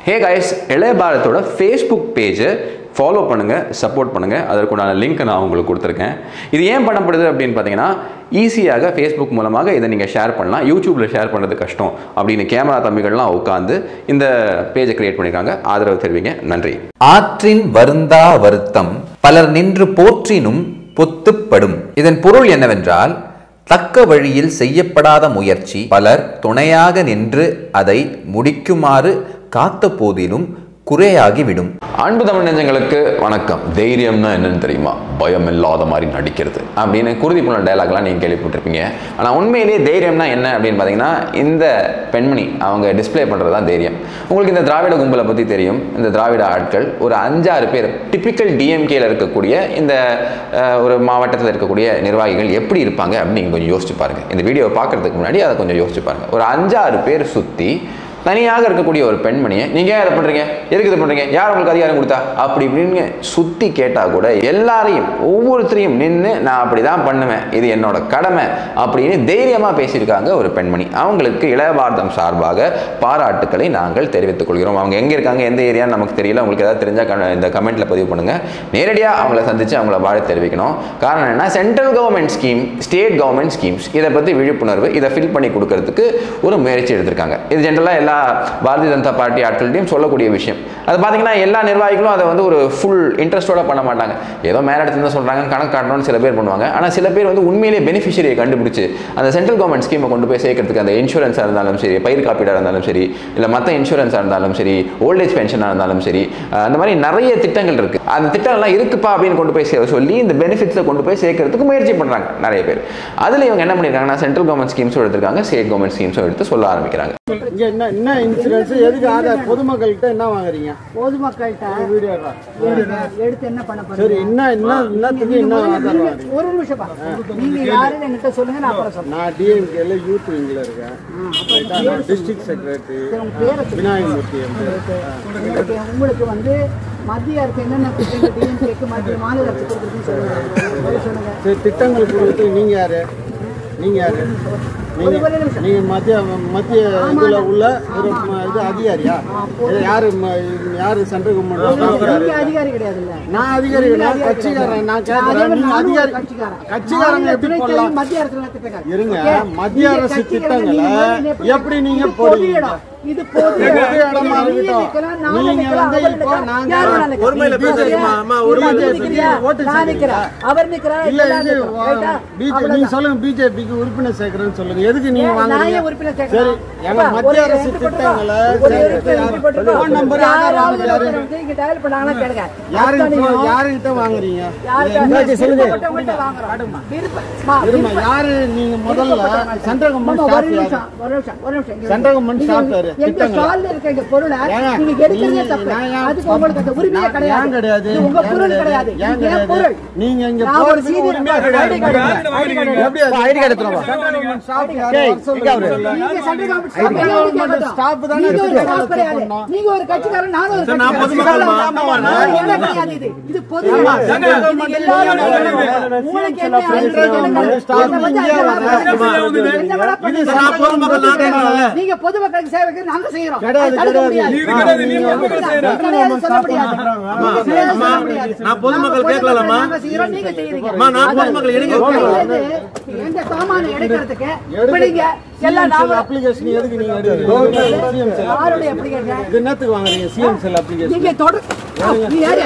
ஹே guys இளைய பாரத்தோட Facebook பேஜை ஃபாலோ பண்ணுங்கள் சப்போர்ட் பண்ணுங்கள் அதற்குண்டான லிங்க் நான் உங்களுக்கு கொடுத்துருக்கேன் இது ஏன் பண்ணப்படுது அப்படின்னு பார்த்தீங்கன்னா ஈஸியாக ஃபேஸ்புக் மூலமாக இதை நீங்கள் ஷேர் பண்ணலாம் யூடியூப்பில் ஷேர் பண்ணுறது கஷ்டம் அப்படின்னு கேமரா தம்பிகள்லாம் உட்காந்து இந்த பேஜை கிரியேட் பண்ணியிருக்காங்க ஆதரவு தெரிவிங்க நன்றி ஆற்றின் வருந்தா வருத்தம் பலர் நின்று போற்றினும் பொத்துப்படும் இதன் பொருள் என்னவென்றால் தக்க வழியில் செய்யப்படாத முயற்சி பலர் துணையாக நின்று அதை முடிக்குமாறு காத்த போதிலும் குறையாகிவிடும் அன்பு தமிழ் நெஞ்சங்களுக்கு வணக்கம் தைரியம்னா என்னன்னு தெரியுமா பயம் இல்லாத மாதிரி நடிக்கிறது அப்படின்னு குருதி புனல் டைலாக்லாம் நீங்கள் கேள்விப்பட்டிருப்பீங்க ஆனால் உண்மையிலேயே தைரியம்னா என்ன அப்படின்னு பார்த்தீங்கன்னா இந்த பெண்மணி அவங்க டிஸ்ப்ளே பண்ணுறது தான் தைரியம் உங்களுக்கு இந்த திராவிட கும்பலை பற்றி தெரியும் இந்த திராவிட ஆட்கள் ஒரு அஞ்சாறு பேர் டிப்பிக்கல் டிஎம்கேல இருக்கக்கூடிய இந்த அஹ், ஒரு மாவட்டத்தில் இருக்கக்கூடிய நிர்வாகிகள் எப்படி இருப்பாங்க அப்படின்னு நீங்கள் கொஞ்சம் யோசிச்சு பாருங்கள் இந்த வீடியோவை பார்க்கறதுக்கு முன்னாடி அதை கொஞ்சம் யோசிச்சு பாருங்கள் ஒரு அஞ்சாறு பேர் சுற்றி தனியாக இருக்கக்கூடிய ஒரு பெண்மணியை நீங்கள் ஏன் இதை பண்ணுறீங்க எதுக்கு இதை பண்ணுறீங்க யார் உங்களுக்கு அதிகாரம் கொடுத்தா அப்படி இப்படின்னு சுற்றி கேட்டால் கூட எல்லாரையும் ஒவ்வொருத்தரையும் நின்று நான் அப்படி தான் பண்ணுவேன் இது என்னோட கடமை அப்படின்னு தைரியமாக பேசியிருக்காங்க ஒரு பெண்மணி அவங்களுக்கு இளையபாரதம் சார்பாக பாராட்டுக்களை நாங்கள் தெரிவித்துக் கொள்கிறோம் அவங்க எங்கே இருக்காங்க எந்த ஏரியான்னு நமக்கு தெரியல உங்களுக்கு ஏதாவது தெரிஞ்சால் இந்த கமெண்ட்டில் பதிவு பண்ணுங்கள் நேரடியாக அவங்கள சந்தித்து அவங்கள வாழ்த்து தெரிவிக்கணும் காரணம் என்ன central government scheme state government schemes இதை பற்றி விழிப்புணர்வு இதை ஃபில் பண்ணி கொடுக்கறதுக்கு ஒரு முயற்சி எடுத்திருக்காங்க இது ஜென்ரலாக எல்லா பாரதிய ஜனதா பார்ட்டி ஆட்கள்கிட்டையும் சொல்லக்கூடிய விஷயம் அது பார்த்தீங்கன்னா எல்லா நிர்வாகிகளும் அதை வந்து ஒரு ஃபுல் இன்ட்ரெஸ்ட்டோட பண்ண மாட்டாங்க ஏதோ மேலே இடத்துல சொல்கிறாங்க கணக்கு காட்டணும்னு சில பேர் பண்ணுவாங்க ஆனால் சில பேர் வந்து உண்மையிலேயே பெனிஃபிஷரியை கண்டுபிடிச்சு அந்த சென்ட்ரல் கவர்மெண்ட் ஸ்கீமை கொண்டு போய் சேர்க்கறதுக்கு அந்த இன்சூரன்ஸாக இருந்தாலும் சரி பயிர் காப்பீடாக இருந்தாலும் சரி இல்லை மற்ற இன்சூரன்ஸாக இருந்தாலும் சரி ஓல்டேஜ் பென்ஷனாக இருந்தாலும் சரி அஹ் அந்த மாதிரி நிறைய திட்டங்கள் இருக்குது அந்த திட்டங்கள்லாம் இருக்குப்பா அப்படின்னு கொண்டு போய் சே- சொல்லி இந்த பெனிஃபிட்ஸை கொண்டு போய் சேர்க்கறதுக்கு முயற்சி பண்ணுறாங்க நிறைய பேர் அதில் இவங்க என்ன பண்ணியிருக்காங்கன்னா சென்ட்ரல் கவர்மெண்ட் ஸ்கீம்ஸும் எடுத்திருக்காங்க ஸ்டேட் கவர்மெண்ட் ஸ்கீம்ஸும் எடுத்து சொல்ல ஆரம்பிக்கிறாங்க இங்க என்ன என்ன இன்சூரன்ஸ் எதுக்கு ஆதார் பொதுமக்கள்கிட்ட என்ன வாங்குறீங்க பொதுமக்கள்கிட்ட வீடியோ எடுறா. எடுத்து- எடுத்து என்ன பண்ண சரி போறீங்க என்ன என்ன என்னத்துக்கு என்ன ஆதார் நீங்க வாங்குறீங்க ஒரு நிமிஷம் பா. நீங்க யாருன்னு என்கிட்ட சொல்லுங்க நான் அப்புறம் சொல்றேன் நான் டிஎம்கேல யூத் விங்ல இருக்கேன் ரைட்டா? நான் டிஸ்ட்ரிக்ட் செக்ரட்டரி உங்க பேரை சொல்லுங்க. விநாயகமூர்த்தி எம்பி. உங்களுக்கு உங்களுக்கு வந்து மத்திய அரசு என்னென்ன திட்டங்கள் டிஎம்கேக்கு மத்திய மாநில அரசு கொடுக்குறதுன்னு சொல்லுங்க பதில் சொல்லுங்க சரி திட்டங்கள் கொடுத்து நீங்க யாரு நீங்க யாரு ஒரு நீங்க ஒரு நிமிஷம். நீங்க மத்திய மத்திய இதுல உள்ள ஒரு ம- இது அதிகாரியா இது யாரு ம- யாரு சென்ட்ரல் கவர்மெண்ட் நீங்க அதிகாரி கிடையாதுல்ல நான் அதிகாரி நான் கட்சிக்காரன் நான் கேட்கறேன் நீங்க அதிகாரி கட்சிக்காரங்க எப்படி போடலாம் மத்திய அரசு திட்டங்கள் இருங்க, ஓகே? மத்திய நீங்க அரசு கட்சிக்காரங்க, திட்டங்களை நீங்க முதல்ல எப்படி நீங்க இது பொது போடுவீங்க? இடம். இது பொது பொது இடம். இடமா நீங்க இருக்கட்டும். நிக்கலாம், நானும் நீங்க நிக்கலாம், வந்து அவர் இப்போ நிக்கலாம், நாங்க யார் வேணாலும் நிக்கலாம். ஒருமையில நீங்க பேசுறீங்க. அம்மா, ஒருமையில நீங்க பேசுறீங்க. நிக்கிறியா? ஓட்டு நான் செய்றீங்க. நிக்கிறேன். அவர் நிக்கிறார், இல்ல எல்லாரும் இது நிக்கிறோம். ரைட்டா? பிஜே நீங்க அவ்வளவுதான். சொல்லுங்க பிஜேபிக்கு உறுப்பினர் சேர்க்கிறேன்னு சொல்லுங்க எதுக்கு நீங்க ஏன் நான் வாங்குறீங்க ஏன் உறுப்பினர் சரி சேர்க்கணும்? எங்க அப்பா, மத்திய ஒரு அரசு entry திட்டங்களை போட்டுருக்கோம். ஒரு சேர்க்கறது entry யாரு? போட்டுருக்கோம். ஃபோன் நம்பர் ஆதார் யாராவது யாரு ஒருத்தர் வந்து இங்க dial பண்ணாங்கன்னா கேளுங்க. யாரு இப்போ அத்தனையும் யாருகிட்ட வாங்குறீங்க யாருக்கா- என்னாச்சு சொல்லுங்க விருப்பப்பட்டவங்கள்ட்ட வாங்குறோம். விருப்ப- மா, இருமா விருப்ப- யாரு நீங்க முதல்ல சென்ட்ரல் மாமா, கவர்மெண்ட் ஒரு ஸ்டாஃப் யாரு நிமிஷம், ஒரு நிமிஷம், ஒரு நிமிஷம். இங்க சென்ட்ரல் கவர்மெண்ட் நீங்க ஸ்டாஃப் யாரு? எங்க திட்டங்கள். ஸ்டால்ல இருக்க எங்க பொருளை ஏங்க, நீங்க எடுக்கிறதே நீங்க- தப்பு. நான் ஏன் அதுக்கு உங்களுக்கு அந்த உரிமையே நான் கிடையாது. ஏன் கிடையாது? இது உங்க ஏன் பொருள் கிடையாது? கிடையாது. ஏன் இது என் கிடையாது? பொருள். நீங்க இங்க நான் ஒரு போறதுக்கு சீனியர் உரிமையே ஐடி கிடையாது. கார்டு ஐடி கார்டு எப்படி அது? ஐடி கார்டு எடுத்துட்டு வா. சென்ட்ரல் கவர்மெண்ட் ஸ்டாஃப் யாரு? டேய், வர சொல்லுங்க. எங்க அவரு? நீங்க central government ID staff government staff தானே நீங்க ஒரு எடுத்துட்டு ஸ்டாஃப் வர கிடையாது. சொல்லணும். நீங்க ஒரு கட்சிக்காரன் நானும் ஒரு நான் கட்சிக்காரன். பொதுமக்கள் இதெல்லாம் ஆமா, நான் நான் எனக்கு கிடையாது இது. இது பொது இடம். சென்ட்ரல் இது கவர்மெண்ட் எல்லாரும் இல்ல. உங்களுக்கு என்ன சென்ட்ரல் கவர்மெண்ட் ஸ்டாஃப் என்னை பத்தி இங்கே அதிகாரம் வர. இல்லை. என்ன வேணா இது பண்ணுங்க. நான் பொதுமக்கள் நான் கேட்கறேன்ல. நீங்க பொதுமக்களுக்கு சேவைக்கு நாங்க செய்யறோம் கிடையாது, அது தடுக்க கிடையாது. முடியாது. நீ கிடையாது, நீ நீங்க பொதுமக்கள் கிடையாது, செய்யற. கிடையாது சொல்ல முடியாது. அம்மா, நீங்க செய்யறது அம்மா, சொல்ல முடியாது. நான் பொதுமக்கள் நாங்க கேட்கலாமா? நாங்க செய்யறோம், நீங்க செய்யறீங்க. அம்மா, நான் அது பொதுமக்கள் எனக்கு நீங்க கேட்கலாம். செய்யறது, எந்த சாமான எடுக்கிறதுக்கு இப்ப எடுத்து- நீங்க எல்லாம் CM செல் நாம application எதுக்கு நீங்க எடுக்கிறீங்க? CM செல் யாருடைய application. application? இது என்னத்துக்கு வாங்குறீங்க சிஎம் செல் அப்ளிகேஷன் நீங்க தொடர் நீ யாரு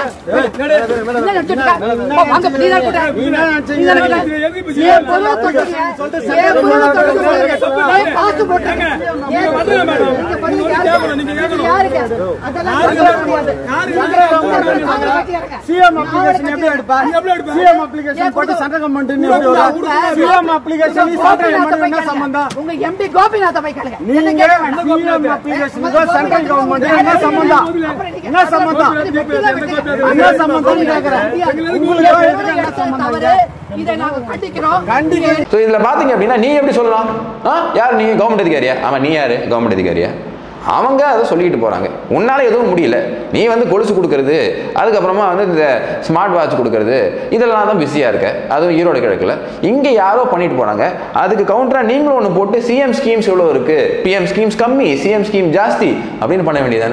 என்ன நினைச்சிட்டு இருக்க? போ, வாங்க, நீ தான் கூட்ட. நீ என்ன நினைச்சீங்க? நீ தான் கூட்ட. ஏன் பொருளை தொட்டீங்க? ஏன் பொருளை தொட்டீங்க? ஏன் காசு போட்டீங்க? ஏன் நீங்க பண்ணீங்க யாருக்கு? இது யாருக்கு? அதெல்லாம் சொல்ல முடியாது. நாங்க கட்டியாருங்க. சிஎம் அப்ளிகேஷன் எப்படி எடுப்பா சிஎம் அப்ளிகேஷன் போட்டு சென்ட்ரல் கவர்மெண்ட் எப்படி வரும் சிஎம் அப்ளிகேஷன் சென்ட்ரல் கவர்மெண்ட் என்ன சம்பந்தம் உங்க எம்பி கோபிநாத்த போய் கேளுங்க என்ன நீங்க கேட்க வேணாம். சிஎம் அப்ளிகேஷன் சென்ட்ரல் கவர்மெண்ட் என்ன சம்பந்தம் என்ன சம்பந்தம் என்ன சம்பந்தம் கேக்குறேன் உங்களுக்கு இதுக்கு என்ன சம்பந்தம் தவறு. இதை நாங்க கண்டிக்கிறோம் கண்டிக்க ஸோ இதில் பார்த்தீங்க அப்படின்னா நீ எப்படி சொல்லலாம் ஆ யார் நீ கவர்மெண்ட் அதிகாரியா ஆமாம் நீ யார் கவர்மெண்ட் அதிகாரியா அவங்க அதை சொல்லிட்டு போகிறாங்க உன்னால் எதுவும் முடியல நீ வந்து கொலுசு கொடுக்கறது அதுக்கப்புறமா வந்து இந்த ஸ்மார்ட் வாட்ச் கொடுக்கறது இதெல்லாம் தான் பிஸியாக இருக்க அதுவும் ஈரோடு கிழக்கில் இங்கே யாரோ பண்ணிட்டு போகிறாங்க அதுக்கு கவுண்டராக நீங்களும் ஒன்று போட்டு சிஎம் ஸ்கீம்ஸ் எவ்வளோ இருக்குது பிஎம் ஸ்கீம்ஸ் கம்மி சிஎம் ஸ்கீம் ஜாஸ்தி அப்படின்னு பண்ண வேண்டியதானே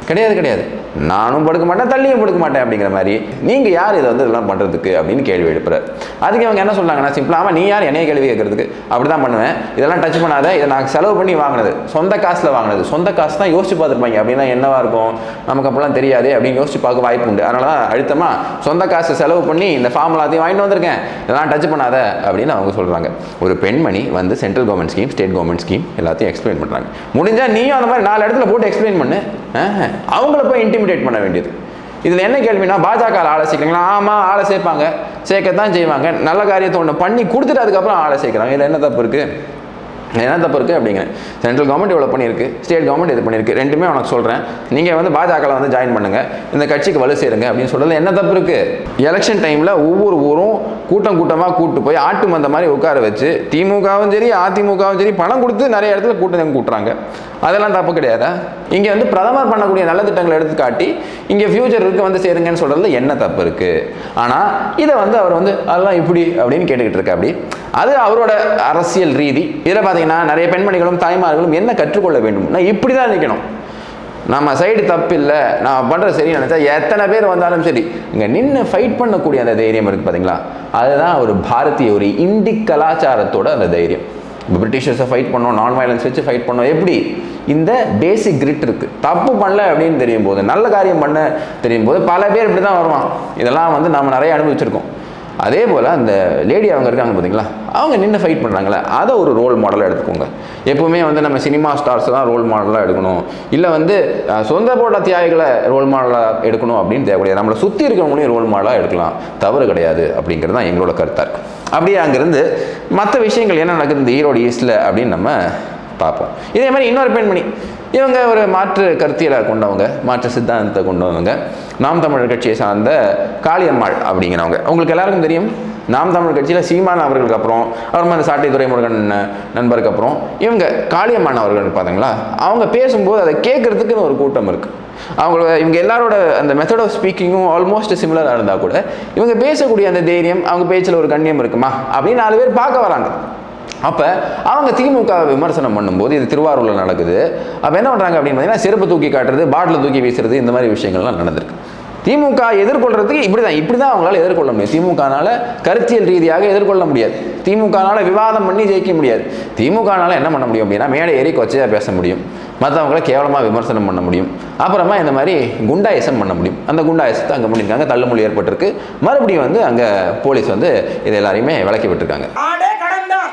கிடையாது கிடையாது நானும் படுக்க மாட்டேன் தள்ளியும் படுக்க மாட்டேன் அப்படிங்கிற மாதிரி நீங்கள் யார் இதை வந்து இதெல்லாம் பண்ணுறதுக்கு அப்படின்னு கேள்வி எழுப்புறாரு அதுக்கு அவங்க என்ன சொல்றாங்கன்னா சிம்பிளாக ஆமாம் நீ யார் என்னைய கேள்வி கேட்கறதுக்கு அப்படி தான் பண்ணுவேன் இதெல்லாம் டச் பண்ணாத இதை நான் செலவு பண்ணி வாங்கினது சொந்த காசில் வாங்கினது சொந்த காசு தான் யோசிச்சு பார்த்துருப்பாங்க அப்படின்னா என்னவா இருக்கும் நமக்கு அப்பெல்லாம் தெரியாது அப்படின்னு யோசிச்சு பார்க்க வாய்ப்பு உண்டு அதனால தான் அழுத்தமாக சொந்த காசு செலவு பண்ணி இந்த ஃபார்ம் எல்லாத்தையும் வாங்கிட்டு வந்திருக்கேன் இதெல்லாம் டச் பண்ணாத அப்படின்னு அவங்க சொல்கிறாங்க ஒரு பெண்மணி வந்து central government scheme state government scheme எல்லாத்தையும் எக்ஸ்பிளைன் பண்ணுறாங்க முடிஞ்சால் நீயும் அந்த மாதிரி நாலு இடத்துல போட்டு எக்ஸ்பிளைன் பண்ணு ஆஹ், அவங்கள போய் இன்டிமிடேட் பண்ண வேண்டியது இதில் என்ன கேள்வினா பாஜக ஆளை சேர்க்குறீங்களா ஆமாம் ஆளை சேர்ப்பாங்க சேர்க்கத்தான் செய்வாங்க நல்ல காரியத்தை ஒன்று பண்ணி கொடுத்துட்டு அதுக்கப்புறம் ஆளை சேர்க்குறாங்க இதில் என்ன தப்பு இருக்குது என்ன தப்பு இருக்குது அப்படிங்கிறேன் சென்ட்ரல் கவர்மெண்ட் இவ்வளோ பண்ணியிருக்கு ஸ்டேட் கவர்மெண்ட் இது பண்ணியிருக்கு ரெண்டுமே உனக்கு சொல்கிறேன் நீங்கள் வந்து பாஜகவில் வந்து ஜாயின் பண்ணுங்கள் இந்த கட்சிக்கு வலு சேருங்க அப்படின்னு சொல்கிறது என்ன தப்பு இருக்குது எலெக்ஷன் டைமில் ஒவ்வொரு ஊரும் கூட்டம் கூட்டமாக கூட்டு போய் ஆட்டு மந்த மாதிரி உட்கார வச்சு திமுகவும் சரி அதிமுகவும் சரி பணம் கொடுத்து நிறைய இடத்துல கூட்டம் கூட்டுறாங்க அதெல்லாம் தப்பு கிடையாதா இங்கே வந்து பிரதமர் பண்ணக்கூடிய நல்ல திட்டங்களை எடுத்து காட்டி இங்கே ஃபியூச்சர் இருக்கு வந்து சேருங்கன்னு சொல்கிறதுல என்ன தப்பு இருக்குது ஆனால் இதை வந்து அவர் வந்து அதெல்லாம் இப்படி அப்படின்னு கேட்டுக்கிட்டு இருக்கா அப்படி அது அவரோட அரசியல் ரீதி இதில் பார்த்தீங்கன்னா நிறைய பெண்மணிகளும் தாய்மார்களும் என்ன கற்றுக்கொள்ள வேண்டும் நான் இப்படி தான் நிற்கணும் நம்ம சைடு தப்பு இல்லை நான் பண்ணுற சரி நினச்சா எத்தனை பேர் வந்தாலும் சரி இங்கே நின்று ஃபைட் பண்ணக்கூடிய அந்த தைரியம் இருக்குது பார்த்தீங்களா அதுதான் ஒரு பாரதிய ஒரு இந்தி கலாச்சாரத்தோட அந்த தைரியம் இப்போ பிரிட்டிஷர்ஸை ஃபைட் பண்ணோம் நான் வயலன்ஸ் வச்சு ஃபைட் பண்ணோம் எப்படி இந்த பேசிக் கிரிட் இருக்குது தப்பு பண்ணல அப்படின்னு தெரியும் போது நல்ல காரியம் பண்ண தெரியும் போது பல பேர் இப்படி தான் வருவான் இதெல்லாம் வந்து நம்ம நிறைய அனுபவிச்சிருக்கோம் அதே போல் அந்த லேடி அவங்க இருக்காங்க பார்த்தீங்களா அவங்க நின்று ஃபைட் பண்ணுறாங்களே அதை ஒரு ரோல் மாடலாக எடுத்துக்கோங்க எப்பவுமே வந்து நம்ம சினிமா ஸ்டார்ஸ் தான் ரோல் மாடலாக எடுக்கணும் இல்லை வந்து அஹ், சொந்த போட்ட தியாகிகளை ரோல் மாடலாக எடுக்கணும் அப்படின்னு தேவையாது நம்மளை சுற்றி இருக்கிறவங்களையும் ரோல் மாடலாக எடுக்கலாம் தவறு கிடையாது அப்படிங்கிறது தான் எங்களோட கருத்தாக இருக்கு அப்படியே அங்கேருந்து மற்ற விஷயங்கள் என்ன நடக்குது இந்த ஈரோடு ஈஸ்டில் அப்படின்னு நம்ம பார்ப்போம் இதே மாதிரி இன்னொரு பெண்மணி இவங்க ஒரு மாற்று கருத்தியலை கொண்டவங்க மாற்று சித்தாந்தத்தை கொண்டவங்க நாம் தமிழர் கட்சியை சார்ந்த காளியம்மாள் அப்படிங்கிறவங்க உங்களுக்கு எல்லாருக்கும் தெரியும் நாம் தமிழர் கட்சியில் சீமான் அவர்களுக்கு அப்புறம் அப்புறமா அந்த சாட்டை துரைமுருகன் நண்பருக்கு அப்புறம் இவங்க காளியம்மான் அவர்கள் பார்த்தீங்களா அவங்க பேசும்போது அதை கேட்கறதுக்குன்னு ஒரு கூட்டம் இருக்குது அவங்களோட இவங்க எல்லாரோட அந்த மெத்தட் ஆஃப் ஸ்பீக்கிங்கும் ஆல்மோஸ்ட் சிமிலராக இருந்தால் கூட இவங்க பேசக்கூடிய அந்த தைரியம் அவங்க பேச்சில் ஒரு கண்ணியம் இருக்குமா அப்படின்னு நாலு பேர் பார்க்க வராங்க அப்போ அவங்க திமுக விமர்சனம் பண்ணும்போது இது திருவாரூரில் நடக்குது அப்போ என்ன பண்ணுறாங்க அப்படின்னு பார்த்தீங்கன்னா செருப்பு தூக்கி காட்டுறது பாட்டில் தூக்கி வீசுறது இந்த மாதிரி விஷயங்கள்லாம் நடந்திருக்கு திமுக எதிர்கொள்றதுக்கு இப்படி தான் இப்படி தான் அவங்களால எதிர்கொள்ள முடியும் திமுகனால கருத்தியல் ரீதியாக எதிர்கொள்ள முடியாது திமுகனால விவாதம் பண்ணி ஜெயிக்க முடியாது திமுகனால என்ன பண்ண முடியும் அப்படின்னா மேடை ஏறி கொச்சையாக பேச முடியும் மற்றவங்கள கேவலமாக விமர்சனம் பண்ண முடியும் அப்புறமா இந்த மாதிரி குண்டாயசம் பண்ண முடியும் அந்த குண்டாயசத்தை அங்கே பண்ணியிருக்காங்க தள்ளுமொழி ஏற்பட்டிருக்கு மறுபடியும் வந்து அங்கே போலீஸ் வந்து இதை எல்லாரையுமே விலக்கி விட்டுருக்காங்க ஆடே கடன் தான்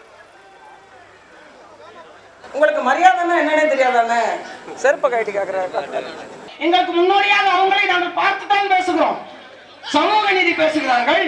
உங்களுக்கு மரியாதைன்னா என்னன்னே தெரியாதானே செருப்பை கட்டி கேட்குறாரு எங்களுக்கு முன்னோடியாக அவங்களை நாங்கள் பார்த்து தான் பேசுகிறோம் சமூக நீதி பேசுகிறார்கள்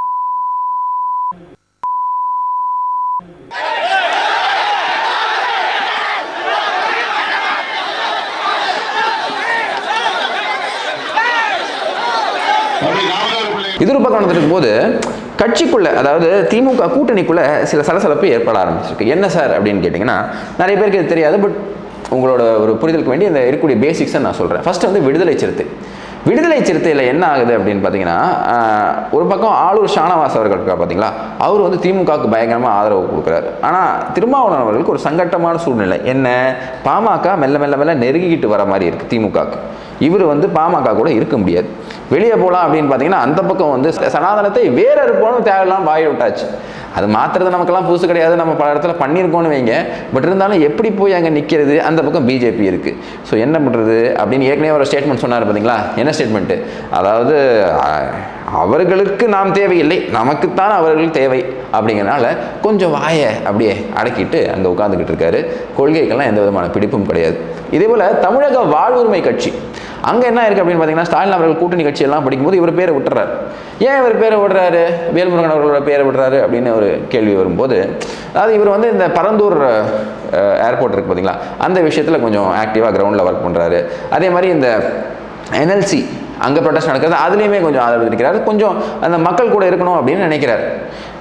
இது ஒரு பக்கம் நடந்துட்டு இருக்கும்போது கட்சிக்குள்ள அதாவது திமுக கூட்டணிக்குள்ள சில சலசலப்பு ஏற்பட ஆரம்பிச்சிருக்கு என்ன சார் அப்படின்னு கேட்டிங்கன்னா நிறைய பேருக்கு இது தெரியாது பட் உங்களோட ஒரு புரிதலுக்கு வேண்டி இந்த இருக்கக்கூடிய பேசிக்ஸை நான் சொல்கிறேன் ஃபர்ஸ்ட் வந்து விடுதலை சிறுத்தை விடுதலை சிறுத்தையில் என்ன ஆகுது அப்படின்னு பார்த்தீங்கன்னா ஆஹ், ஒரு பக்கம் ஆளூர் ஷானவாஸ் அவர்கள் இருக்கா பார்த்தீங்களா அவர் வந்து திமுகவுக்கு பயங்கரமாக ஆதரவு கொடுக்குறாரு ஆனால் திருமாவளவன் அவர்களுக்கு ஒரு சங்கட்டமான சூழ்நிலை என்ன பாமக மெல்ல மெல்ல மெல்ல நெருங்கிக்கிட்டு வர மாதிரி இருக்குது திமுகவுக்கு இவர் வந்து பாமக கூட இருக்க முடியாது வெளியே போகலாம் அப்படின்னு பார்த்தீங்கன்னா அந்த பக்கம் வந்து சனாதனத்தை வேற இருப்போம்னு தேவையெல்லாம் வாய் விட்டாச்சு அது மாத்துறது நமக்கெல்லாம் புதுசு கிடையாது நம்ம பல இடத்துல பண்ணியிருக்கோம்னு வைங்க பட் இருந்தாலும் எப்படி போய் அங்கே நிற்கிறது அந்த பக்கம் பிஜேபி இருக்குது ஸோ என்ன பண்ணுறது அப்படின்னு ஏற்கனவே ஒரு ஸ்டேட்மெண்ட் சொன்னார் பார்த்தீங்களா என்ன ஸ்டேட்மெண்ட்டு அதாவது அஹ், அவர்களுக்கு நாம் தேவையில்லை நமக்குத்தான் அவர்கள் தேவை அப்படிங்கிறனால கொஞ்சம் வாயை அப்படியே அடக்கிட்டு அங்கே உட்காந்துக்கிட்டு இருக்காரு கொள்கைக்கெல்லாம் எந்த விதமான பிடிப்பும் கிடையாது இதே போல் தமிழக வாழ்வுரிமை கட்சி அங்கே என்ன இருக்குது அப்படின்னு பார்த்தீங்கன்னா ஸ்டாலின் அவர்கள் கூட்டணி கட்சியெல்லாம் படிக்கும்போது இவர் பேரை விட்டுறாரு ஏன் இவர் பேரை விடுறாரு வேல்முருகன் அவர்களோட பேரை விடுறாரு அப்படின்னு ஒரு கேள்வி வரும்போது அதாவது இவர் வந்து இந்த பரந்தூர் ஏர்போர்ட் இருக்குது பார்த்தீங்களா அந்த விஷயத்தில் கொஞ்சம் ஆக்டிவாக கிரவுண்டில் ஒர்க் பண்ணுறாரு அதே மாதிரி இந்த என்எல்சி அங்கே ப்ரொடெஸ்ட் நடக்கிறது அதுலேயுமே கொஞ்சம் ஆதரவு இருக்கிறாரு கொஞ்சம் அந்த மக்கள் கூட இருக்கணும் அப்படின்னு நினைக்கிறார்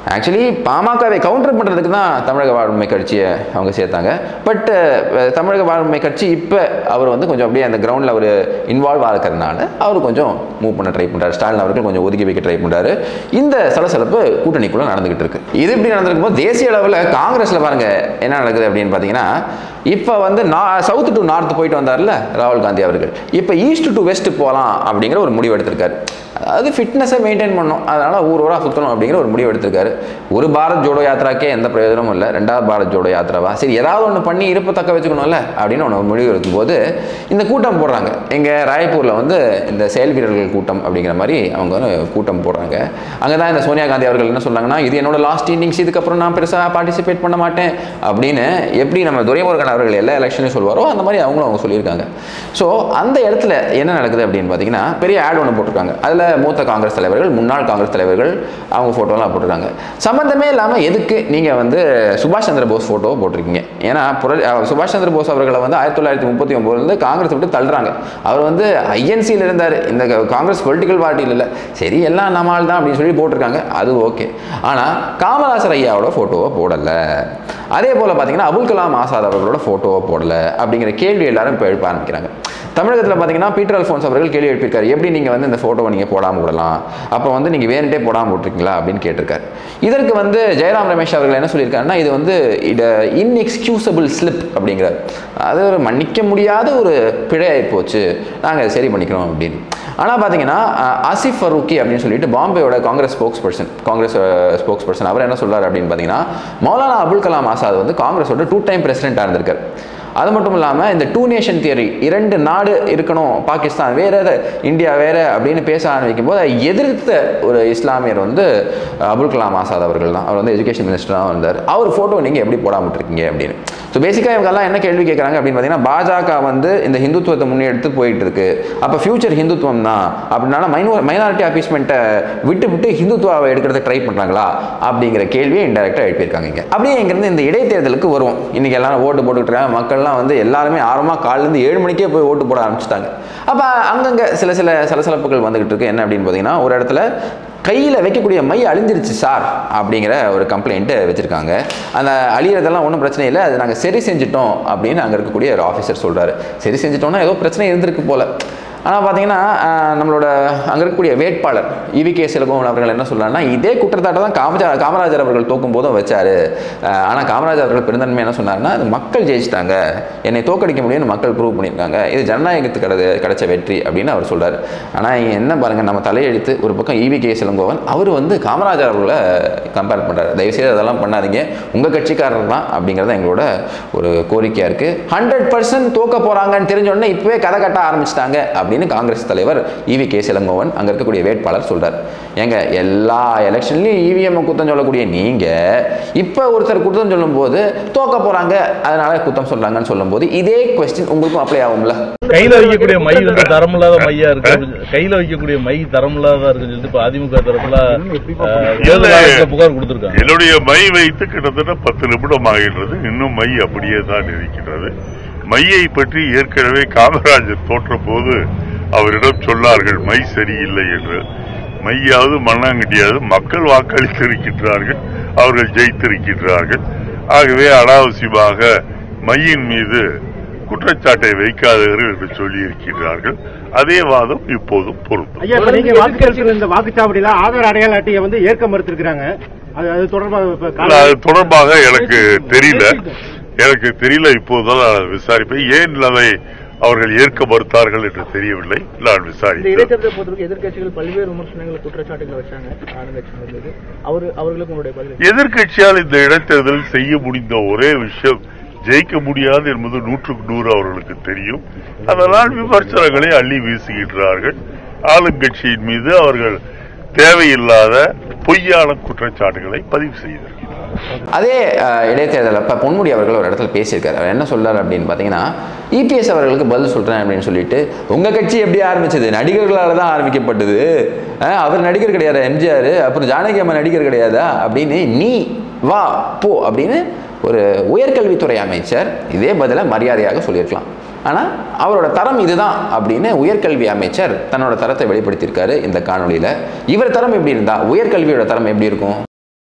ஆக்சுவலி பாமகவை கவுண்டர் பண்ணுறதுக்கு தான் தமிழக வாழ்வுரிமை கட்சியை அவங்க சேர்த்தாங்க பட் தமிழக வாழ்வுரிமை கட்சி இப்போ அவர் வந்து கொஞ்சம் அப்படியே அந்த கிரவுண்டில் அவர் இன்வால்வ் ஆகிறதுனால அவர் கொஞ்சம் மூவ் பண்ண ட்ரை பண்ணுறாரு ஸ்டாலின் அவர்கள் கொஞ்சம் ஒதுக்கி வைக்க ட்ரை பண்ணுறாரு இந்த சலசலப்பு கூட்டணிக்குள்ளே நடந்துகிட்டு இருக்கு இது இப்படி நடந்திருக்கும் போது தேசிய அளவில் காங்கிரஸில் பாருங்க என்ன நடக்குது அப்படின்னு பார்த்தீங்கன்னா இப்போ வந்து நான் சவுத் டு நார்த் போயிட்டு வந்தார்ல ராகுல் காந்தி அவர்கள் இப்போ ஈஸ்ட் டு வெஸ்ட் போகலாம் அப்படிங்கிற ஒரு முடிவு எடுத்திருக்காரு அதாவது ஃபிட்னஸை மெயின்டைன் பண்ணணும் அதனால் ஊர் ஊராக சுற்றணும் அப்படிங்கிற ஒரு முடிவு எடுத்திருக்காரு ஒரு பாரத் ஜோடோ யாத்திராக்கே எந்த பிரயோஜனமும் இல்லை ரெண்டாவது பாரத் ஜோடோ யாத்திராவா சரி ஏதாவது ஒன்று பண்ணி இருப்பு தக்க வச்சுக்கணும்ல அப்படின்னு ஒன்று முடிவு எடுக்கும்போது இந்த கூட்டம் போடுறாங்க எங்கள் ராய்ப்பூரில் வந்து இந்த செயல் வீரர்கள் கூட்டம் அப்படிங்கிற மாதிரி அவங்க வந்து கூட்டம் போடுறாங்க அங்கே தான் இந்த சோனியா காந்தி அவர்கள் என்ன சொல்றாங்கன்னா இது என்னோட லாஸ்ட் இன்னிங்ஸ் இதுக்கப்புறம் நான் பெருசாக பார்ட்டிசிபேட் பண்ண மாட்டேன் அப்படின்னு எப்படி நம்ம துரைமுருகன் அவர்கள் எல்லா எலெக்ஷனையும் சொல்வாரோ அந்த மாதிரி அவங்களும் அவங்க சொல்லியிருக்காங்க ஸோ அந்த இடத்துல என்ன நடக்குது அப்படின்னு பார்த்தீங்கன்னா பெரிய ஆட் ஒன்று போட்டிருக்காங்க அதில் மூத்த காங்கிரஸ் தலைவர்கள் முன்னாள் காங்கிரஸ் தலைவர்கள் அவங்க ஃபோட்டோலாம் போட்டிருக்காங்க சம்மந்தமே இல்லாமல் எதுக்கு நீங்கள் வந்து சுபாஷ் சந்திர போஸ் ஃபோட்டோ போட்டிருக்கீங்க ஏன்னா புர அஹ் சுபாஷ் சந்திர போஸ் அவர்களை வந்து ஆயிரத்தி தொள்ளாயிரத்தி முப்பத்தி ஒம்போதுலேருந்து காங்கிரஸ் விட்டு தள்ளுறாங்க அவர் வந்து ஐஎன்சியில் இருந்தார் இந்த காங்கிரஸ் பொலிட்டிக்கல் பார்ட்டியில் இல்லை சரி எல்லாம் நம்மால் தான் அப்படின்னு சொல்லி போட்டிருக்காங்க அது ஓகே ஆனால் காமராசர் ஐயாவோட ஃபோட்டோவை போடலை அதே போல் பார்த்தீங்கன்னா அபுல் கலாம் ஆசாத் அவர்களோட ஃபோட்டோவை போடலை அப்படிங்கிற கேள்வி எல்லாரும் இப்போ எழுப்ப ஆரம்பிக்கிறாங்க தமிழகத்தில் பார்த்தீங்கன்னா பீட்டர் அல்ஃபோன்ஸ் அவர்கள் கேள்வி எழுப்பியிருக்காரு எப்படி நீங்கள் வந்து இந்த ஃபோட்டோவை நீங்கள் போடாமல் விடலாம் அப்போ வந்து நீங்கள் வேணுட்டே போடாமல் விட்ருக்கீங்களா அப்படின்னு கேட்டிருக்காரு இதற்கு வந்து ஜெயராம் ரமேஷ் அவர்கள் என்ன சொல்லியிருக்காருன்னா இது வந்து இது இன்எக்ஸ்கியூசபிள் ஸ்லிப் அப்படிங்கிறார் அது ஒரு மன்னிக்க முடியாத ஒரு பிழை போச்சு நாங்கள் சரி பண்ணிக்கிறோம் அப்படின்னு ஆனால் பார்த்தீங்கன்னா அஹ், ஆசிஃப் ஃபரூக்கி அப்படின்னு சொல்லிட்டு பாம்பேயோட Congress spokesperson Congress spokesperson அவர் என்ன சொல்றாரு அப்படின்னு பார்த்தீங்கன்னா மௌலானா அபுல் கலாம் ஆசாத் வந்து காங்கிரஸோட டூ டைம் பிரசிடென்ட்டாக இருந்திருக்காரு அது மட்டும் இல்லாமல் இந்த டூ நேஷன் தியரி இரண்டு நாடு இருக்கணும் பாகிஸ்தான் வேற எது, இந்தியா வேற அப்படின்னு பேச ஆரம்பிக்கும் போது அதை எதிர்த்த ஒரு இஸ்லாமியர் வந்து அபுல் கலாம் ஆசாத் அவர்கள் தான் அவர் வந்து எஜுகேஷன் மினிஸ்டராக இருந்தார் அவர் ஃபோட்டோ நீங்கள் எப்படி போடாம விட்டுருக்கீங்க அப்படின்னு ஸோ பேசிக்காக இவங்கெல்லாம் என்ன கேள்வி கேட்குறாங்க அப்படின்னு பார்த்தீங்கன்னா பாஜக வந்து இந்த ஹிந்துத்துவத்தை முன்னெடுத்து போயிட்டு இருக்கு அப்போ ஃபியூச்சர் ஹிந்துத்துவம் தான் அப்படின்னால மைனோ மைனாரிட்டி அப்பீஸ்மெண்ட்டை விட்டு விட்டு ஹிந்துத்துவாவை எடுக்கிறத ட்ரை பண்ணுறாங்களா அப்படிங்கிற கேள்வியை இன்டெரக்டாக எழுப்பியிருக்காங்க இங்கே அப்படியே இங்கேருந்து இந்த இடைத்தேர்தலுக்கு வருவோம் இன்னைக்கு எல்லாரும் ஓட்டு போட்டுக்கிட்டு இருக்காங்க மக்கள்லாம் வந்து எல்லாருமே ஆர்வமாக காலிலேருந்து ஏழு மணிக்கே போய் ஓட்டு போட ஆரம்பிச்சிட்டாங்க அப்போ அங்கங்கே சில சில சலசலப்புகள் வந்துகிட்டு இருக்கு என்ன அப்படின்னு பார்த்தீங்கன்னா ஒரு இடத்துல கையில் வைக்கக்கூடிய மை அழிஞ்சிருச்சு சார் அப்படிங்கிற ஒரு கம்ப்ளைண்ட்டு வச்சுருக்காங்க அந்த அழியிறதெல்லாம் ஒன்றும் பிரச்சனை இல்லை அது நாங்கள் சரி செஞ்சிட்டோம் அப்படின்னு அங்கே இருக்கக்கூடிய ஒரு ஆஃபீஸர் சொல்கிறாரு சரி செஞ்சிட்டோம்னா ஏதோ பிரச்சனை இருந்திருக்கு போல ஆனால் பார்த்தீங்கன்னா ஆஹ், நம்மளோட அங்கே இருக்கக்கூடிய வேட்பாளர் இவி கே சிலகோவன் அவர்கள் என்ன சொல்றாருன்னா இதே குற்றச்சாட்டை தான் காமராஜர் காமராஜர் அவர்கள் தோக்கும் போதும் வச்சாரு ஆனால் காமராஜர் அவர்கள் பெருந்தன்மை என்ன சொன்னாருன்னா அது மக்கள் ஜெயிச்சிட்டாங்க என்னை தோக்கடிக்க முடியும்னு மக்கள் ப்ரூவ் பண்ணியிருக்காங்க இது ஜனநாயகத்துக்கு கிடை கிடைச்ச வெற்றி அப்படின்னு அவர் சொல்றாரு ஆனால் என்ன பாருங்க நம்ம தலையெழுத்து ஒரு பக்கம் இவி கே சிலங்கோவன் அவர் வந்து காமராஜர் அவர்களை கம்பேர் பண்ணுறாரு தயவுசெய்து அதெல்லாம் பண்ணாதீங்க உங்கள் கட்சிக்காரர் தான் அப்படிங்கிறது எங்களோட ஒரு கோரிக்கையாக இருக்குது ஹண்ட்ரட் பர்சன்ட் தோக்க போகிறாங்கன்னு தெரிஞ்ச உடனே இப்போவே கதை கட்ட ஆரம்பிச்சிட்டாங்க அப்படின்னு காங்கிரஸ் தலைவர் இவி கே சிலங்கோவன் அங்கே இருக்கக்கூடிய வேட்பாளர் சொல்றார் ஏங்க எல்லா எலெக்ஷன்லையும் இவிஎம் குத்தம் சொல்லக்கூடிய நீங்கள் இப்போ ஒருத்தர் குத்தம் சொல்லும்போது தோக்க போகிறாங்க அதனால குத்தம் சொல்கிறாங்கன்னு சொல்லும்போது இதே கொஸ்டின் உங்களுக்கும் அப்ளை ஆகும்ல கையில வைக்கக்கூடிய மை வந்து தரமில்லாத மையா இருக்கு அப்படின்னு- கையில வைக்கக்கூடிய மை தரமில்லாததா இருக்குன்னு சொல்லிட்டு இப்ப அதிமுக தரப்புல அஹ், தேர்தல் ஆணையத்துல புகார் கொடுத்திருக்காங்க என்னுடைய மை வைத்து கிட்டத்தட்ட பத்து நிமிடம் ஆகின்றது இன்னும் மை அப்படியே தான் இருக்கிறது மையை பற்றி ஏற்கனவே காமராஜர் தோற்ற போது அவரிடம் சொன்னார்கள் மை சரியில்லை என்று மையாவது மண்ணாங்கட்டியாவது மக்கள் வாக்களித்திருக்கின்றார்கள் அவர்கள் ஜெயித்திருக்கின்றார்கள் ஆகவே அனாவசியமாக மையின் மீது குற்றச்சாட்டை வைக்காதீர்கள் என்று சொல்லியிருக்கிறார்கள் அதே வாதம் இப்போதும் பொருந்தும் ஐயா இப்ப நீங்க வாக்கு செலுத்துற இந்த வாக்குச்சாவடியில ஆதார் அடையாள அட்டையை வந்து ஏற்க மறுத்திருக்கிறாங்க அது அது தொடர்பாக இப்ப இல்ல, கால- அது தொடர்பாக எனக்கு தெரியல எனக்கு தெரியல இப்போதுதான் நான் விசாரிப்பேன் ஏன் அதை அவர்கள் ஏற்க மறுத்தார்கள் என்று தெரியவில்லை நான் இந்த விசாரித்தேன் இடைத்தேர்தல் பொறுத்தவரைக்கும் எதிர்க்கட்சிகள் பல்வேறு விமர்சனங்கள் குற்றச்சாட்டுகளை வச்சாங்க ஆளுங்கட்சி மீது அவர் அவர்களுக்கு உங்களுடைய பதில் எதிர்க்கட்சியால் இந்த இடைத்தேர்தல் செய்ய முடிந்த ஒரே விஷயம் ஜெயிக்க முடியாது என்பது நூற்றுக்கு நூறு அவர்களுக்கு தெரியும் அதனால் விமர்சனங்களை அள்ளி வீசுகின்றார்கள் ஆளுங்கட்சியின் மீது அவர்கள் தேவையில்லாத பொய்யான குற்றச்சாட்டுகளை பதிவு செய்திருக்கிறார்கள் அதே அஹ், இடைத்தேர்தல் அப்போ பொன்முடி அவர்கள் ஒரு இடத்துல பேசியிருக்காரு அவர் என்ன சொல்றாரு அப்படின்னு பார்த்தீங்கன்னா இபிஎஸ் அவர்களுக்கு பதில் சொல்கிறேன் அப்படின்னு சொல்லிட்டு உங்கள் கட்சி எப்படி ஆரம்பிச்சது நடிகர்களால் தான் ஆரம்பிக்கப்பட்டது அஹ், அவர் நடிகர் கிடையாது எம்ஜிஆர் அப்புறம் ஜானகி அம்மா நடிகர் கிடையாதா அப்படின்னு நீ வா போ அப்படின்னு ஒரு உயர்கல்வித்துறை அமைச்சர் இதே பதிலை மரியாதையாக சொல்லியிருக்கலாம் ஆனால் அவரோட தரம் இதுதான் அப்படின்னு உயர்கல்வி அமைச்சர் தன்னோட தரத்தை வெளிப்படுத்தியிருக்காரு இந்த காணொளியில் இவர் தரம் எப்படி இருந்தா உயர்கல்வியோட தரம் எப்படி இருக்கும்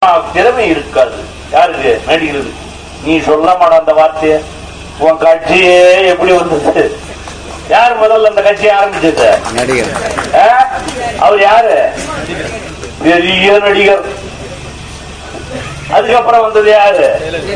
திறமை இருக்காது யாருக்கு நடிக்கிறது நீ சொல்ல மாட்ட அந்த வார்த்தைய உன் கட்சியே எப்படி வந்தது யார் முதல்ல அந்த கட்சியை ஆரம்பிச்சது நடிகர் ஆ? அவர் யாரு பெரிய நடிகர் அதுக்கப்புறம் வந்தது யாரு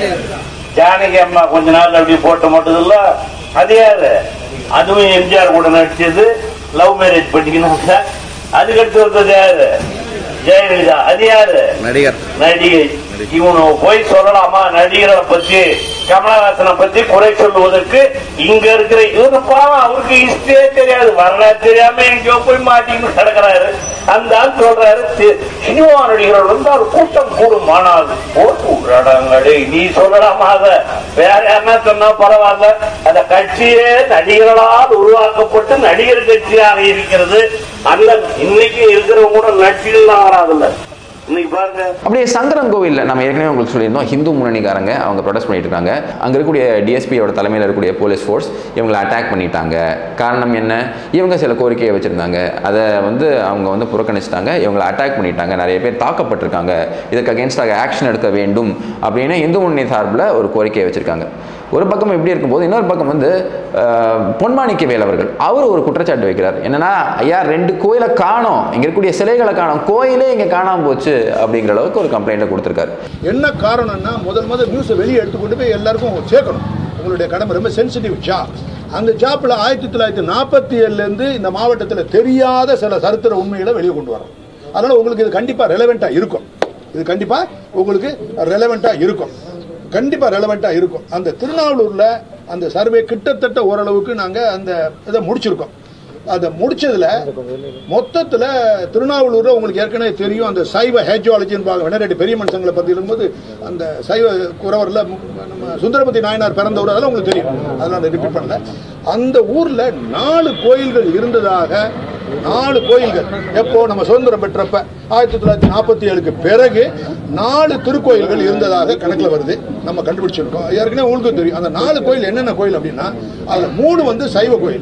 ஜானகி அம்மா கொஞ்ச நாள் அப்படி போட்டு மட்டும் இல்ல அது யாரு அதுவும் எம்ஜிஆர் கூட நடிச்சது லவ் மேரேஜ் பண்ணிக்கணும் அதுக்கடுத்து வந்தது யாரு ஜெயலலிதா அது யாரு நடிகர் நடிகை இவனு போய் சொல்லலாமா நடிகரை பத்தி கமலஹாசனை பத்தி குறை சொல்லுவதற்கு இங்க இருக்கிற இவரு பாவம் அவருக்கு ஹிஸ்டரியே தெரியாது வரலாறு தெரியாம எங்கேயோ போய் மாட்டின்னு கிடக்குறாரு அந்த ஆள் சொல்றாரு தி- சினிமா நடிகர்கள் வந்து அவர் கூட்டம் கூடும் ஆனால் போட்டு விடுறாடே நீ சொல்லலாமா அத வேற யாருன்னா சொன்னா பரவாயில்ல அந்த கட்சியே நடிகர்களால் உருவாக்கப்பட்டு நடிகர் கட்சியாக இருக்கிறது அல்ல இன்னைக்கு இருக்கிறவங்க கூட நட்சிலாம் வராதுல்ல இன்னைக்கு பாருங்க அப்படியே சங்கரன் கோவிலில் நம்ம ஏற்கனவே உங்களுக்கு சொல்லியிருந்தோம் ஹிந்து முன்னணிக்காரங்க அவங்க ப்ரொடெஸ்ட் பண்ணிட்டு இருக்காங்க அங்கே இருக்கக்கூடிய டிஎஸ்பியோட தலைமையில் இருக்கக்கூடிய போலீஸ் ஃபோர்ஸ் இவங்களை அட்டாக் பண்ணிட்டாங்க காரணம் என்ன இவங்க சில கோரிக்கையை வச்சுருந்தாங்க அதை வந்து அவங்க வந்து புறக்கணிச்சிட்டாங்க இவங்களை அட்டாக் பண்ணிட்டாங்க நிறைய பேர் தாக்கப்பட்டிருக்காங்க இதுக்கு அகேன்ஸ்டாக ஆக்ஷன் எடுக்க வேண்டும் அப்படின்னு இந்து முன்னணி சார்பில் ஒரு கோரிக்கையை வச்சுருக்காங்க ஒரு பக்கம் இப்படி இருக்கும்போது இன்னொரு பக்கம் வந்து அஹ், பொன்மாணிக்க வேலவர்கள் அவர் ஒரு குற்றச்சாட்டு வைக்கிறார் என்னன்னா ஐயா ரெண்டு கோயிலை காணோம் இங்க இருக்கக்கூடிய சிலைகளை காணோம் கோயிலே இங்க காணாம போச்சு அப்படிங்கிற அளவுக்கு ஒரு கம்ப்ளைண்ட்டை கொடுத்துருக்காரு என்ன காரணம்னா முதல் முதல் நியூஸை வெளியே எடுத்து கொண்டு போய் எல்லாருக்கும் சேர்க்கணும் உங்களுடைய கடமை ரொம்ப சென்சிட்டிவ் ஜாப் அந்த ஜாப்ல ஆயிரத்தி தொள்ளாயிரத்தி நாற்பத்தி ஏழுலேருந்து இந்த மாவட்டத்தில் தெரியாத சில சரித்திர உண்மைகளை வெளியே கொண்டு வரோம் அதனால உங்களுக்கு இது கண்டிப்பா ரெலவெண்டா இருக்கும் இது கண்டிப்பா உங்களுக்கு ரெலவெண்டா இருக்கும் கண்டிப்பா ரெலவெண்டா இருக்கும் அந்த திருநாவலூர்ல அந்த சர்வே கிட்டத்தட்ட ஓரளவுக்கு நாங்க அந்த இதை முடிச்சிருக்கோம் அதை முடிச்சதுல மொத்தத்துல திருநாவலூர்ல உங்களுக்கு ஏற்கனவே தெரியும் அந்த சைவ ஹேஜாலஜின்னு வெனரெட்டி பெரிய மனுஷங்களை பத்தி இருக்கும்போது அந்த சைவ குறவர்ல மு- நம்ம சுந்தரபதி நாயனார் பிறந்த ஊர் அதெல்லாம் உங்களுக்கு தெரியும் அதெல்லாம் அந்த ரிப்பீட் பண்ணல அந்த ஊர்ல நாலு கோயில்கள் இருந்ததாக நாலு கோயில்கள் எப்போ நம்ம சுதந்திரம் பெற்றப்ப ஆயிரத்தி தொள்ளாயிரத்தி நாற்பத்தி ஏழுக்கு பிறகு நாலு திருக்கோயில்கள் இருந்ததாக கணக்குல வருது நம்ம கண்டுபிடிச்சிருக்கோம் ஏற்கனவே உங்களுக்கு தெரியும் அந்த நாலு கோயில் என்னென்ன கோயில் அப்படின்னா அதுல மூணு வந்து சைவ கோயில்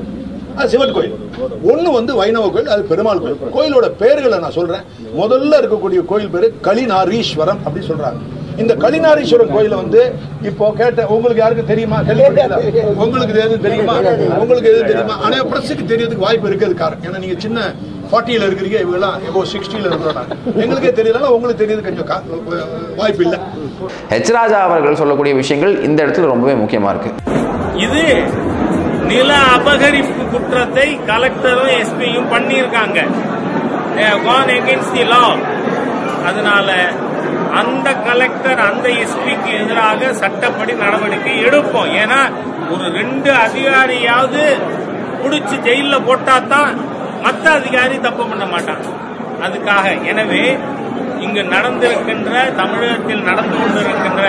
அது சிவன் கோயில் ஒண்ணு வந்து வைணவ கோயில் அது பெருமாள் கோயில் கோயிலோட பேர்களை நான் சொல்றேன் முதல்ல இருக்கக்கூடிய கோயில் பேரு கலிநாரீஸ்வரம் அப்படி சொல்றாங்க இந்த கலிநாரீஸ்வரன் கோயில வந்து இப்போ கேட்ட உங்களுக்கு யாருக்கு தெரியுமா கேள்விப்பட்டீங்களா? உங்களுக்கு இது எதுவும் தெரியுமா உங்களுக்கு எதுவும் தெரியுமா ஆனா பிரஸுக்கு தெரியறதுக்கு வாய்ப்பு இருக்கிறது காரணம் ஏன்னா நீங்க சின்ன ஃபார்ட்டியில இருக்கிறீங்க இவங்கெல்லாம் இப்போ சிக்ஸ்டியில இருக்கிறோம் எங்களுக்கே தெரியலன்னா உங்களுக்கு தெரியுது கொஞ்சம் கா- வாய்ப்பு இல்லை ஹெச் ராஜா அவர்கள் சொல்லக்கூடிய விஷயங்கள் இந்த இடத்துல ரொம்பவே முக்கியமா இருக்கு இது நில அபகரிப்பு குற்றத்தை கலெக்டரும் எஸ்பியும் பண்ணியிருக்காங்க gone against the law அதனால அந்த கலெக்டர் அந்த எஸ்பிக்கு எதிராக சட்டப்படி நடவடிக்கை எடுப்போம் ஏன்னா ஒரு ரெண்டு அதிகாரியாவது புடிச்சு ஜெயில போட்டா தான் மற்ற அதிகாரி தப்பு பண்ண மாட்டான் அதுக்காக எனவே இங்கு நடந்திருக்கின்ற தமிழகத்தில் நடந்து கொண்டிருக்கின்ற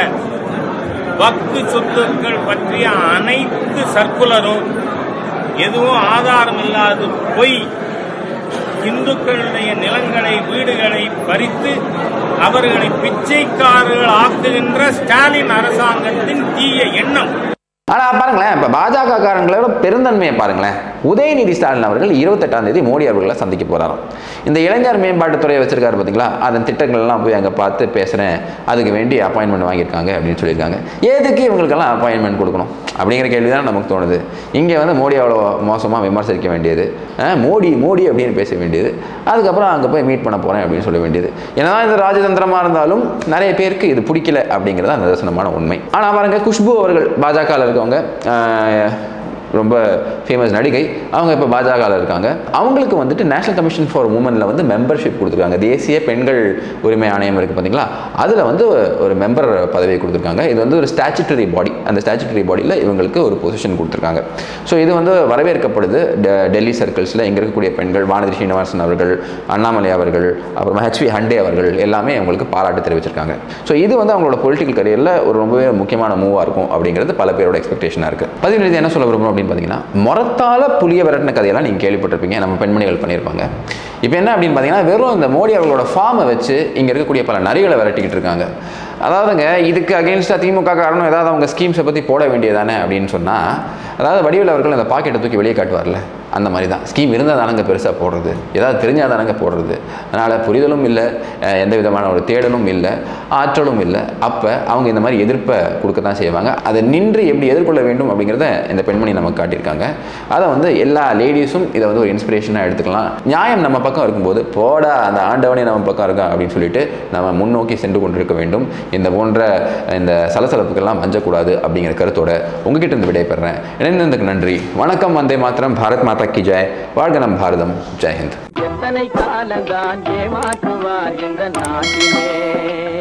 வக்கு சொத்துக்கள் பற்றிய அனைத்து சர்க்குலரும் எதுவும் ஆதாரம் இல்லாத பொய் இந்துக்களுடைய நிலங்களை வீடுகளை பறித்து அவர்களை பிச்சைக்காரர்கள் ஆக்குகின்ற ஸ்டாலின் அரசாங்கத்தின் தீய எண்ணம் ஆனா பாருங்களேன் இப்ப பாஜக காரங்களோட பெருந்தன்மையை பாருங்களேன் உதயநிதி ஸ்டாலின் அவர்கள் இருபத்தெட்டாம் தேதி மோடி அவர்களை சந்திக்க போறாராம் இந்த இளைஞர் மேம்பாட்டுத்துறையை வச்சிருக்காரு பாத்தீங்களா அதன் திட்டங்கள் எல்லாம் போய் அங்க பார்த்து பேசுறேன் அதுக்கு வேண்டி அப்பாயின்மெண்ட் வாங்கியிருக்காங்க அப்படின்னு சொல்லியிருக்காங்க எதுக்கு இவங்களுக்கெல்லாம் அப்பாயின்மெண்ட் கொடுக்கணும் அப்படிங்கிற கேள்வி தான் நமக்கு தோணுது இங்கே வந்து மோடி அவ்வளோ மோசமாக விமர்சிக்க வேண்டியது அஹ், மோடி மோடி அப்படின்னு பேச வேண்டியது அதுக்கப்புறம் அங்கே போய் மீட் பண்ண போகிறேன் அப்படின்னு சொல்ல வேண்டியது என்னதான் இது ராஜதந்திரமாக இருந்தாலும் நிறைய பேருக்கு இது பிடிக்கல அப்படிங்கிறது அந்த நிதர்சனமான உண்மை ஆனால் பாருங்க குஷ்பு அவர்கள் பாஜகவில் இருக்கவங்க அஹ், ரொம்ப ஃபேமஸ் நடிகை அவங்க இப்போ பாஜகவில் இருக்காங்க அவங்களுக்கு வந்துட்டு நேஷனல் கமிஷன் ஃபார் உமனில் வந்து மெம்பர்ஷிப் கொடுத்துருக்காங்க தேசிய பெண்கள் உரிமை ஆணையம் இருக்குது பார்த்தீங்களா அதில் வந்து ஒரு மெம்பர் பதவியை கொடுத்துருக்காங்க இது வந்து ஒரு ஸ்டாச்சுட்டரி பாடி அந்த ஸ்டாச்சுட்டரி பாடியில் இவங்களுக்கு ஒரு பொசிஷன் கொடுத்துருக்காங்க ஸோ இது வந்து வரவேற்கப்படுது டெ- டெல்லி சர்க்கிள்ஸில் இங்கே இருக்கக்கூடிய பெண்கள் வானதி ஸ்ரீனிவாசன் அவர்கள் அண்ணாமலை அவர்கள் அப்புறமா ஹெச்வி ஹண்டே அவர்கள் எல்லாமே அவங்களுக்கு பாராட்டு தெரிவிச்சிருக்காங்க ஸோ இது வந்து அவங்களோட பொலிட்டிக்கல் கரியரில் ஒரு ரொம்பவே முக்கியமான மூவாக இருக்கும் அப்படிங்கிறது பல பேரோட எக்ஸ்பெக்டேஷனாக இருக்குது பதிவு என்ன சொல்ல விரும்புகிறோம் அப்படின்னு பார்த்தீங்கன்னா முறத்தால புளிய விரட்டின கதையெல்லாம் நீங்கள் கேள்விப்பட்டிருப்பீங்க நம்ம பெண்மணிகள் பண்ணியிருப்பாங்க இப்போ என்ன அப்படின்னு பார்த்தீங்கன்னா வெறும் இந்த மோடி அவர்களோட ஃபார்மை வச்சு இங்கே இருக்கக்கூடிய பல நரிகளை விரட்டிக்கிட்டு இருக்காங்க அதாவதுங்க இதுக்கு அகேன்ஸ்டாக திமுக காரணம் ஏதாவது அவங்க ஸ்கீம்ஸை பற்றி போட வேண்டியதானே அப்படின்னு சொன்னால் அதாவது வடிவில் அவர்கள் அந்த பாக்கெட்டை தூக்கி வெளியே காட்டுவார்ல அந்த மாதிரி தான் ஸ்கீம் இருந்தால் தானங்க பெருசாக போடுறது ஏதாவது தெரிஞ்சால் தானங்க போடுறது அதனால் புரிதலும் இல்லை அஹ் எந்த விதமான ஒரு தேடலும் இல்லை ஆற்றலும் இல்லை அப்போ அவங்க இந்த மாதிரி எதிர்ப்பை கொடுக்க தான் செய்வாங்க அதை நின்று எப்படி எதிர்கொள்ள வேண்டும் அப்படிங்கிறத இந்த பெண்மணி நமக்கு காட்டியிருக்காங்க அதை வந்து எல்லா லேடிஸும் இதை வந்து ஒரு இன்ஸ்பிரேஷனாக எடுத்துக்கலாம் நியாயம் நம்ம பக்கம் இருக்கும்போது போடா அந்த ஆண்டவனே நம்ம பக்கம் இருக்கா அப்படின்னு சொல்லிட்டு நம்ம முன்னோக்கி சென்று கொண்டிருக்க வேண்டும் இந்த போன்ற இந்த சலசலப்புக்கெல்லாம் மஞ்சக்கூடாது அப்படிங்கிற கருத்தோட உங்ககிட்ட இருந்து விடைபெறேன் இணைந்ததுக்கு நன்றி வணக்கம் வந்தே மாத்திரம் பாரத் மாதா கி ஜெய் வாழ்க நம் பாரதம் ஜெய் ஹிந்த் எத்தனை காலந்தான் ஏமாற்றுவார் இந்த நாட்டிலே